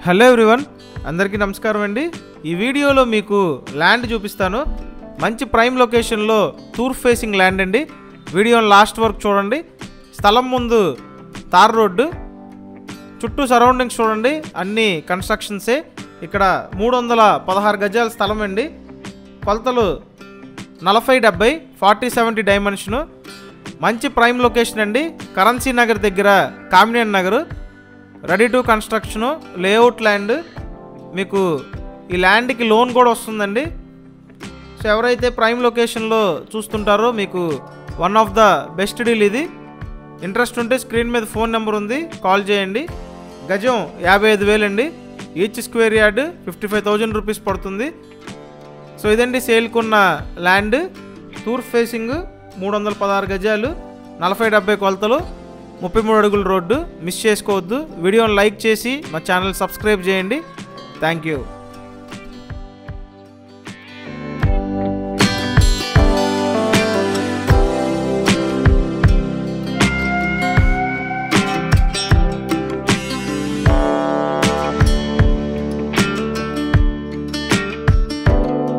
hello everyone అందరికీ నమస్కారం అండి ఈ వీడియోలో మీకు ల్యాండ్ చూపిస్తాను మంచి ప్రైమ్ లొకేషన్లో టూర్ ఫేసింగ్ ల్యాండ్ అండి వీడియోని లాస్ట్ వరకు చూడండి స్థలం ముందు తార్ రోడ్డు చుట్టూ సరౌండింగ్స్ చూడండి అన్ని కన్స్ట్రక్షన్సే ఇక్కడ మూడు వందల పదహారు గజాల స్థలం అండి కొలతలు నలభై డెబ్బై ఫార్టీ సెవెంటీ డైమెన్షను మంచి ప్రైమ్ లొకేషన్ అండి కరెన్సీ నగర్ దగ్గర Kamineni Nagar ready to construction layout land మీకు ఈ ల్యాండ్కి లోన్ కూడా వస్తుందండి సో ఎవరైతే ప్రైమ్ లొకేషన్లో చూస్తుంటారో మీకు one of the best deal ఇది ఇంట్రెస్ట్ ఉంటే స్క్రీన్ మీద ఫోన్ నెంబర్ ఉంది కాల్ చేయండి గజం యాభై ఐదు వేలండి each square yard fifty five thousand rupees పడుతుంది సో ఇదండి సేల్కున్న ల్యాండ్ టూర్ ఫేసింగ్ మూడు వందల పదహారు గజాలు నలభై డెబ్బై కొలతలు ముప్పై మూడు అడుగుల రోడ్డు మిస్ చేసుకోవద్దు వీడియోని లైక్ చేసి మా ఛానల్ సబ్స్క్రైబ్ చేయండి థ్యాంక్ యూ